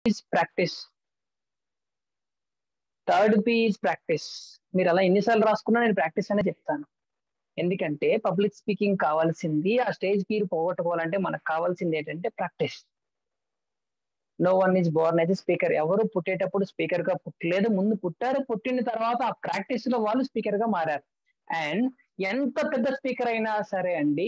is practice third P is practice మీరు అలా ఎన్నిసార్లు రాసుకున్నా నేను ప్రాక్టీస్ అనే చెప్తాను ఎందుకంటే పబ్లిక్ స్పీకింగ్ కావాల్సింది ఆ స్టేజ్ పీర్ పోగొట్టుకోవాలంటే మనకు కావాల్సింది ఏంటంటే practice no one is born అయితే స్పీకర్ ఎవరు పుట్టేటప్పుడు స్పీకర్ గా పుట్టలేదు ముందు పుట్టారు పుట్టిన తర్వాత ఆ ప్రాక్టీస్ లో వాళ్ళు స్పీకర్ గా మారారు అండ్ ఎంత పెద్ద స్పీకర్ అయినా సరే అండి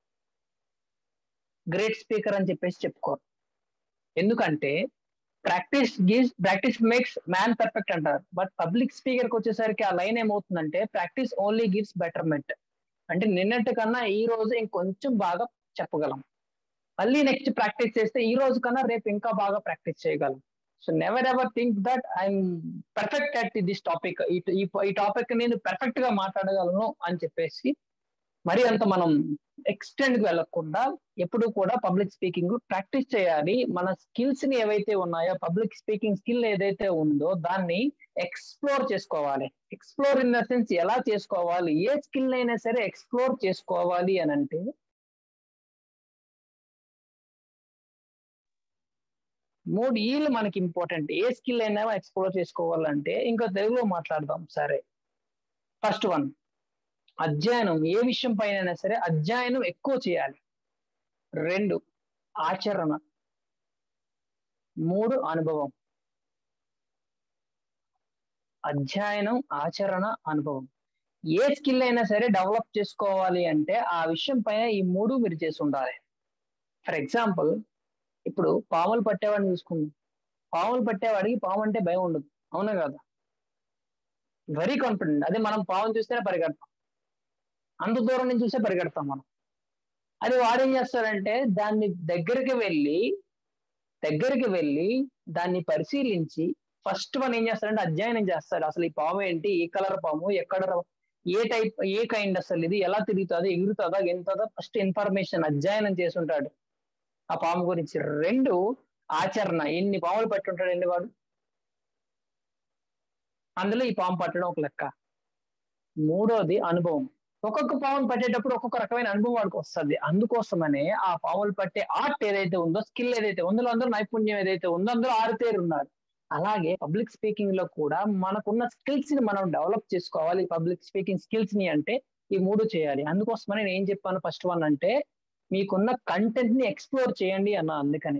గ్రేట్ స్పీకర్ అని చెప్పేసి చెప్పుకోరు ఎందుకంటే practice gives practice makes man perfect అంటారు బట్ పబ్లిక్ స్పీకర్ కి వచ్చేసరికి ఆ లైన్ ఏమవుతుందంటే ప్రాక్టీస్ ఓన్లీ గివ్స్ బెటర్మెంట్ అంటే నిన్నటి కన్నా ఈ రోజు ఇంకొంచెం బాగా చెప్పగలం మళ్ళీ నెక్స్ట్ ప్రాక్టీస్ చేస్తే ఈ రోజు కన్నా రేపు ఇంకా బాగా ప్రాక్టీస్ చేయగలం so never ever think that I'm perfect at this topic ఈ టాపిక్ నేను పర్ఫెక్ట్ గా మాట్లాడగలను అని చెప్పేసి మరి అంత మనం ఎక్స్టెండ్ కి వెళ్ళకుండా ఎప్పుడు కూడా పబ్లిక్ స్పీకింగ్ ప్రాక్టీస్ చేయాలి మన స్కిల్స్ ని ఏవైతే ఉన్నాయో పబ్లిక్ స్పీకింగ్ స్కిల్ ఏదైతే ఉందో దాన్ని ఎక్స్ప్లోర్ చేసుకోవాలి ఎక్స్ప్లోర్ ఇన్ ద సెన్స్ ఎలా చేసుకోవాలి ఏ స్కిల్ అయినా సరే ఎక్స్ప్లోర్ చేసుకోవాలి అని అంటే మూడు ఈలు మనకి ఇంపార్టెంట్ ఏ స్కిల్ అయినా ఎక్స్ప్లోర్ చేసుకోవాలంటే ఇంకా తెలుగులో మాట్లాడదాం సరే ఫస్ట్ వన్ అధ్యయనం ఏ విషయం పైన సరే అధ్యయనం ఎక్కువ చేయాలి రెండు ఆచరణ మూడు అనుభవం అధ్యయనం ఆచరణ అనుభవం ఏ స్కిల్ అయినా సరే డెవలప్ చేసుకోవాలి అంటే ఆ విషయం పైన ఈ మూడు మీరు చేసి ఉండాలి ఫర్ ఎగ్జాంపుల్ ఇప్పుడు పాములు పట్టేవాడిని చూసుకుందాం పాములు పట్టేవాడికి పాము అంటే భయం ఉండదు అవునా కదా వెరీ కాన్ఫిడెంట్ అదే మనం పాముని చూస్తేనే పరిగెడతాం అంత దూరం నుంచి చూస్తే పరిగెడతాం మనం అది వాడేం చేస్తాడంటే దాన్ని దగ్గరికి వెళ్ళి దగ్గరికి వెళ్ళి దాన్ని పరిశీలించి ఫస్ట్ వన్ ఏం చేస్తాడంటే అధ్యయనం చేస్తాడు అసలు ఈ పాము ఏంటి ఏ కలర్ పాము ఎక్కడ ఏ టైప్ ఏ కైండ్ అసలు ఇది ఎలా తిరుగుతుందో ఎగురుతుందా ఎంతుందో ఫస్ట్ ఇన్ఫర్మేషన్ అధ్యయనం చేసి ఉంటాడు ఆ పాము గురించి రెండు ఆచరణ ఎన్ని పాములు పట్టుంటాడు ఎన్ని వాడు అందులో ఈ పాము పట్టడం ఒక లెక్క మూడోది అనుభవం ఒక్కొక్క పామును పట్టేటప్పుడు ఒక్కొక్క రకమైన అనుభవం వాడికి వస్తుంది అందుకోసమనే ఆ పాములు పట్టే ఆర్ట్ ఏదైతే ఉందో స్కిల్ ఏదైతే ఉందో అందులో నైపుణ్యం ఏదైతే ఉందో అందులో ఆరుతేరు ఉన్నారు అలాగే పబ్లిక్ స్పీకింగ్ లో కూడా మనకున్న స్కిల్స్ ని మనం డెవలప్ చేసుకోవాలి పబ్లిక్ స్పీకింగ్ స్కిల్స్ ని అంటే ఈ మూడు చేయాలి అందుకోసమని నేను ఏం చెప్పాను ఫస్ట్ వన్ అంటే మీకున్న కంటెంట్ ని ఎక్స్ప్లోర్ చేయండి అన్న అందుకని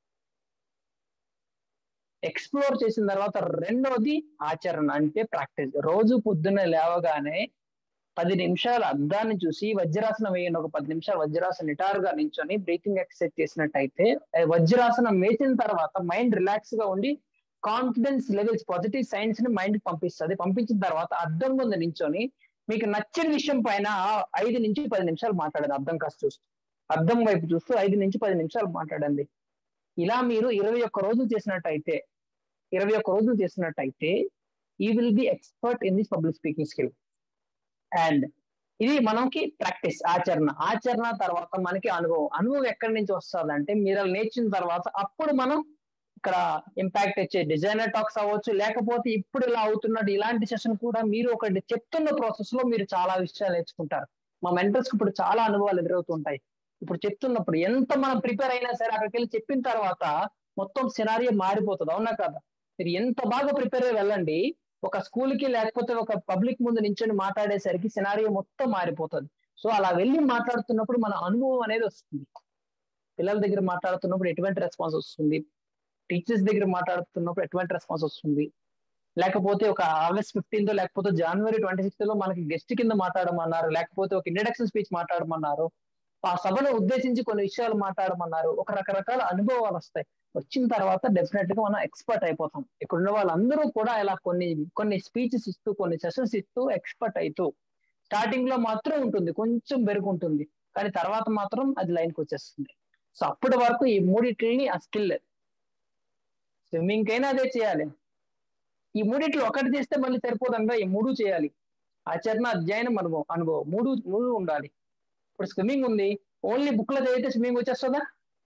ఎక్స్ప్లోర్ చేసిన తర్వాత రెండోది ఆచరణ అంటే ప్రాక్టీస్ రోజు పొద్దున్న లేవగానే పది నిమిషాలు అద్దాన్ని చూసి వజ్రాసనం వేయండి ఒక పది నిమిషాలు వజ్రాసనం నిటారుగా నించొని బ్రీతింగ్ ఎక్సర్సైజ్ చేసినట్టయితే వజ్రాసనం వేసిన తర్వాత మైండ్ రిలాక్స్ గా ఉండి కాన్ఫిడెన్స్ లెవెల్స్ పాజిటివ్ సైన్స్ ని మైండ్ పంపిస్తుంది పంపించిన తర్వాత అద్దం ముందు నించొని మీకు నచ్చిన విషయం పైన ఐదు నుంచి పది నిమిషాలు మాట్లాడండి అర్థం కాస్త చూస్తూ అర్థం వైపు చూస్తూ ఐదు నుంచి పది నిమిషాలు మాట్లాడండి ఇలా మీరు ఇరవై ఒక్క రోజులు చేసినట్టయితే ఇరవై ఒక్క రోజులు చేసినట్టయితే ఈ will be expert in this public speaking skill and ఇది మనకి ప్రాక్టీస్ ఆచరణ ఆచరణ తర్వాత మనకి అనుభవం అనుభవం ఎక్కడి నుంచి వస్తుంది అంటే మీరు నేర్చిన తర్వాత అప్పుడు మనం ఇక్కడ ఇంపాక్ట్ వచ్చే డిజైనర్ టాక్స్ అవ్వచ్చు లేకపోతే ఇప్పుడు ఇలా అవుతున్నట్టు ఇలాంటి సెషన్ కూడా మీరు ఒకటి చెప్తున్న ప్రాసెస్ లో మీరు చాలా విషయాలు నేర్చుకుంటారు మా మెంటర్స్ ఇప్పుడు చాలా అనుభవాలు ఎదురవుతుంటాయి ఇప్పుడు చెప్తున్నప్పుడు ఎంత మనం ప్రిపేర్ అయినా సరే అక్కడికి వెళ్ళి చెప్పిన తర్వాత మొత్తం సినారియో మారిపోతుంది అవునా కదా మీరు ఎంత బాగా ప్రిపేర్ అయ్యి వెళ్ళండి ఒక స్కూల్ కి లేకపోతే ఒక పబ్లిక్ ముందు నించొని మాట్లాడేసరికి సినారియో మొత్తం మారిపోతుంది సో అలా వెళ్ళి మాట్లాడుతున్నప్పుడు మన అనుభవం అనేది వస్తుంది పిల్లల దగ్గర మాట్లాడుతున్నప్పుడు ఎటువంటి రెస్పాన్స్ వస్తుంది టీచర్స్ దగ్గర మాట్లాడుతున్నప్పుడు ఎటువంటి రెస్పాన్స్ వస్తుంది లేకపోతే ఒక ఆగస్ట్ ఫిఫ్టీన్త్ లేకపోతే జనవరి ట్వంటీ సిక్స్త్ లో మనకి గెస్ట్ కింద మాట్లాడమన్నారు లేకపోతే ఒక ఇంట్రడక్షన్ స్పీచ్ మాట్లాడమన్నారు ఆ సభను ఉద్దేశించి కొన్ని విషయాలు మాట్లాడమన్నారు ఒక రకరకాల అనుభవాలు వస్తాయి వచ్చిన తర్వాత డెఫినెట్ గా మనం ఎక్స్పర్ట్ అయిపోతాం ఇక్కడ ఉన్న వాళ్ళందరూ కూడా ఇలా కొన్ని కొన్ని స్పీచెస్ ఇస్తూ కొన్ని సెషన్స్ ఇస్తూ ఎక్స్పర్ట్ అవుతూ స్టార్టింగ్ లో మాత్రం ఉంటుంది కొంచెం పెరుగుంటుంది కానీ తర్వాత మాత్రం అది లైన్కి వచ్చేస్తుంది సో అప్పటి వరకు ఈ మూడిటిని ఆ స్కిల్ స్విమ్మింగ్ కైనా అదే చేయాలి ఈ మూడిట్లో ఒకటి చేస్తే మళ్ళీ సరిపోదంగా ఈ మూడు చేయాలి ఆచరణ అధ్యయనం అనుభవం అనుభవం మూడు మూడు ఉండాలి ఇప్పుడు స్విమ్మింగ్ ఉంది ఓన్లీ బుక్ లో చదివితే స్విమ్మింగ్ వచ్చేస్తుందా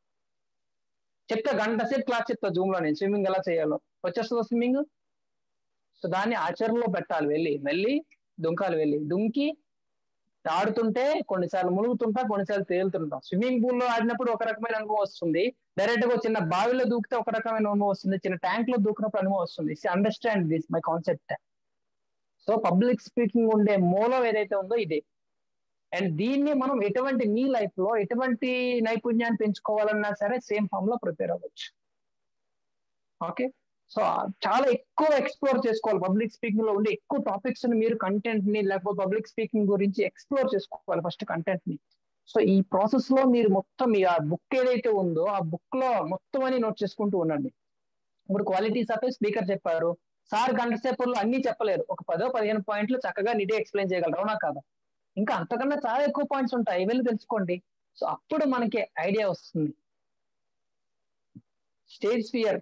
చెప్తా గంట సేపు క్లాస్ చెప్తా జూమ్ లో నేను స్విమ్మింగ్ ఎలా చేయాలో వచ్చేస్తుందా స్విమ్మింగ్ సో దాన్ని ఆచరణలో పెట్టాలి వెళ్ళి వెళ్ళి దుంకాలి వెళ్ళి దుంకి ఆడుతుంటే కొన్నిసార్లు మునుగుతుంటా కొన్నిసార్లు తేలుతుంటాం స్విమ్మింగ్ పూల్ లో ఆడినప్పుడు ఒక రకమైన అనుభవం వస్తుంది డైరెక్ట్ గా చిన్న బావిలో దూకితే ఒక రకమైన అనుభవం వస్తుంది చిన్న ట్యాంక్ లో దూకినప్పుడు అనుభవం వస్తుంది understand this my concept so public speaking ఉండే మూలం ఏదైతే ఉందో ఇదే అండ్ దీన్ని మనం ఎటువంటి మీ లైఫ్ లో ఎటువంటి నైపుణ్యాన్ని పెంచుకోవాలన్నా సరే సేమ్ ఫామ్ లో ప్రిపేర్ అవ్వచ్చు ఓకే సో చాలా ఎక్కువ ఎక్స్ప్లోర్ చేసుకోవాలి పబ్లిక్ స్పీకింగ్ లో ఉండే ఎక్కువ టాపిక్స్ ని మీరు కంటెంట్ ని లేకపోతే పబ్లిక్ స్పీకింగ్ గురించి ఎక్స్ప్లోర్ చేసుకోవాలి ఫస్ట్ కంటెంట్ ని సో ఈ ప్రాసెస్ లో మీరు మొత్తం మీ ఆ బుక్ ఏదైతే ఉందో ఆ బుక్ లో మొత్తం అని నోట్ చేసుకుంటూ ఉండండి ఇప్పుడు క్వాలిటీస్ ఆఫ్ స్పీకర్ చెప్పారు సార్ గంట సేపట్లో అన్ని చెప్పలేరు ఒక పదో పదిహేను పాయింట్లు చక్కగా నీటే ఎక్స్ప్లెయిన్ చేయగలరు అవునా కాదా ఇంకా అంతకన్నా చాలా ఎక్కువ పాయింట్స్ ఉంటాయి వెళ్ళి తెలుసుకోండి సో అప్పుడు మనకి ఐడియా వస్తుంది స్టేజ్ ఫియర్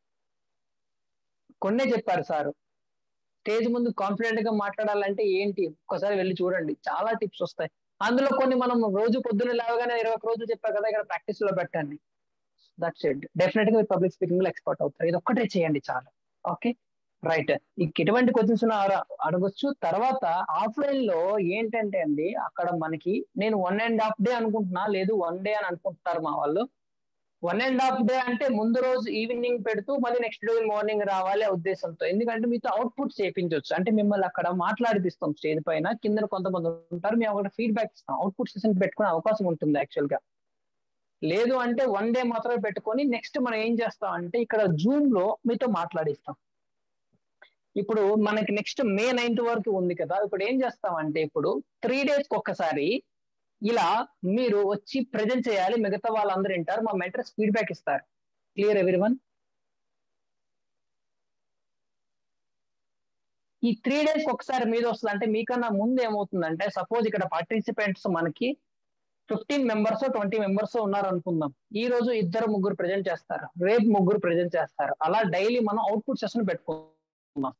కొన్నే చెప్పారు సార్ స్టేజ్ ముందు కాన్ఫిడెంట్ గా మాట్లాడాలంటే ఏంటి ఒక్కసారి వెళ్ళి చూడండి చాలా టిప్స్ వస్తాయి అందులో కొన్ని మనం రోజు పొద్దున్న లేవగానే ఇరవై ఒక రోజులు చెప్పారు కదా ఇక్కడ ప్రాక్టీస్ లో పెట్టండి దట్స్ ఇట్ డెఫినెట్ గా పబ్లిక్ స్పీకింగ్ లో ఎక్స్పర్ట్ అవుతారు ఇది ఒక్కటే చేయండి చాలు ఓకే రైట్ ఎటువంటి క్వశ్చన్స్ అడగొచ్చు తర్వాత ఆఫ్లైన్ లో ఏంటంటే అండి అక్కడ మనకి నేను వన్ అండ్ హాఫ్ డే అనుకుంటున్నా లేదు వన్ డే అని అనుకుంటున్నారు మా వాళ్ళు వన్ అండ్ హాఫ్ డే అంటే ముందు రోజు ఈవినింగ్ పెడుతూ మళ్ళీ నెక్స్ట్ డే మార్నింగ్ రావాలి ఉద్దేశంతో ఎందుకంటే మీతో అవుట్పుట్ చేయించవచ్చు అంటే మిమ్మల్ని అక్కడ మాట్లాడిపిస్తాం స్టేజ్ పైన కింద కొంతమంది ఉంటారు మేము అక్కడ ఫీడ్బ్యాక్ ఇస్తాం అవుట్పుట్ సెషన్ పెట్టుకునే అవకాశం ఉంటుంది యాక్చువల్ గా లేదు అంటే వన్ డే మాత్రమే పెట్టుకొని నెక్స్ట్ మనం ఏం చేస్తాం అంటే ఇక్కడ జూమ్ లో మీతో మాట్లాడిస్తాం ఇప్పుడు మనకి నెక్స్ట్ మే నైన్త్ వరకు ఉంది కదా ఇప్పుడు ఏం చేస్తామంటే ఇప్పుడు త్రీ డేస్ ఒక్కసారి ఇలా మీరు వచ్చి ప్రజెంట్ చేయాలి మిగతా వాళ్ళందరూ వింటారు మా మెంటర్స్ ఫీడ్బ్యాక్ ఇస్తారు క్లియర్ ఎవరి వన్ ఈ త్రీ డేస్ ఒకసారి మీద వస్తుంది అంటే మీకన్నా ముందు ఏమవుతుందంటే సపోజ్ ఇక్కడ పార్టిసిపెంట్స్ మనకి ఫిఫ్టీన్ మెంబర్స్ ట్వంటీ మెంబర్స్ ఉన్నారు అనుకుందాం ఈ రోజు ఇద్దరు ముగ్గురు ప్రజెంట్ చేస్తారు రేపు ముగ్గురు ప్రజెంట్ చేస్తారు అలా డైలీ మనం అవుట్పుట్ సెషన్ పెట్టుకుందాం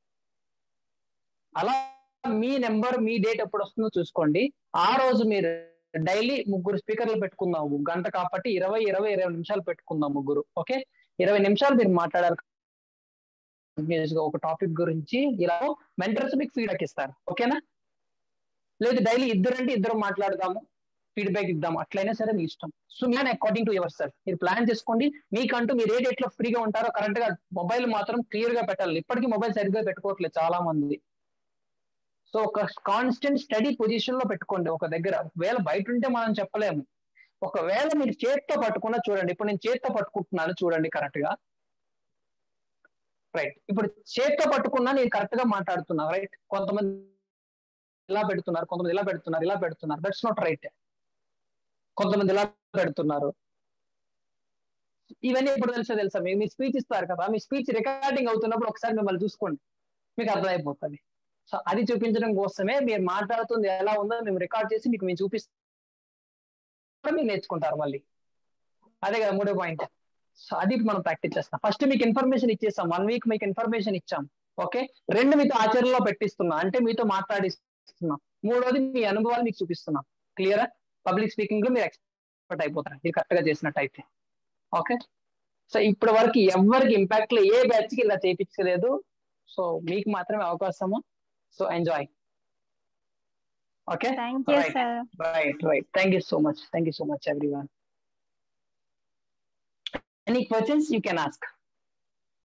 అలా మీ నెంబర్ మీ డేట్ ఎప్పుడు వస్తుందో చూసుకోండి ఆ రోజు మీరు డైలీ ముగ్గురు స్పీకర్లు పెట్టుకుందాం గంట కాబట్టి ఇరవై ఇరవై ఇరవై నిమిషాలు పెట్టుకుందాం ముగ్గురు ఓకే ఇరవై నిమిషాలు మీరు మాట్లాడాలి ఒక టాపిక్ గురించి ఇలా మెంటర్స్ మీకు ఫీడ్బ్యాక్ ఇస్తారు ఓకేనా లేదు డైలీ ఇద్దరంటే ఇద్దరు మాట్లాడదాము ఫీడ్బ్యాక్ ఇద్దాం అట్లయినా సరే మీ ఇష్టం సో నేను అకార్డింగ్ టు యువర్ సెల్ఫ్ మీరు ప్లాన్ చేసుకోండి మీకంటూ మీరు ఏ డేట్ లో ఫ్రీగా ఉంటారో కరెక్ట్ గా మొబైల్ మాత్రం క్లియర్ గా పెట్టాలి ఇప్పటికీ మొబైల్ సరిగ్గా పెట్టుకోవట్లేదు చాలా మంది సో ఒక కాన్స్టెంట్ స్టడీ పొజిషన్ లో పెట్టుకోండి ఒక దగ్గర ఒకవేళ బయట ఉంటే మనం చెప్పలేము ఒకవేళ మీరు చేత్తో పట్టుకున్నా చూడండి ఇప్పుడు నేను చేత్తో పట్టుకుంటున్నాను చూడండి కరెక్ట్ గా రైట్ ఇప్పుడు చేత్తో పట్టుకున్నా నేను కరెక్ట్ గా మాట్లాడుతున్నా రైట్ కొంతమంది ఇలా పెడుతున్నారు కొంతమంది ఇలా పెడుతున్నారు ఇలా పెడుతున్నారు దట్స్ నాట్ రైట్ కొంతమంది ఇలా పెడుతున్నారు ఇవన్నీ ఇప్పుడు తెలుసా తెలుసా మీ స్పీచ్ ఇస్తారు కదా మీ స్పీచ్ రికార్డింగ్ అవుతున్నప్పుడు ఒకసారి మిమ్మల్ని చూసుకోండి మీకు అర్థమైపోతుంది సో అది చూపించడం కోసమే మీరు మాట్లాడుతుంది ఎలా ఉందో మేము రికార్డ్ చేసి మీకు మేము చూపిస్తాం మీరు నేర్చుకుంటారు మళ్ళీ అదే కదా మూడో పాయింట్ సో అది మనం ప్రాక్టీస్ చేస్తాం ఫస్ట్ మీకు ఇన్ఫర్మేషన్ ఇచ్చేస్తాం వన్ వీక్ మీకు ఇన్ఫర్మేషన్ ఇచ్చాం ఓకే రెండు మీతో ఆచరణలో పెట్టిస్తున్నా అంటే మీతో మాట్లాడిస్తున్నాం మూడోది మీ అనుభవాలు మీకు చూపిస్తున్నాం క్లియరా పబ్లిక్ స్పీకింగ్ లో మీరు ఎక్స్పర్ట్ అయిపోతారు మీరు కరెక్ట్ గా చేసినట్టయితే ఓకే సో ఇప్పటి వరకు ఎవరికి ఇంపాక్ట్ లో ఏ బ్యాచ్ కి ఇలా చేయించలేదు సో మీకు మాత్రమే అవకాశము so enjoy okay thank you sir right right thank you so much thank you so much everyone any questions you can ask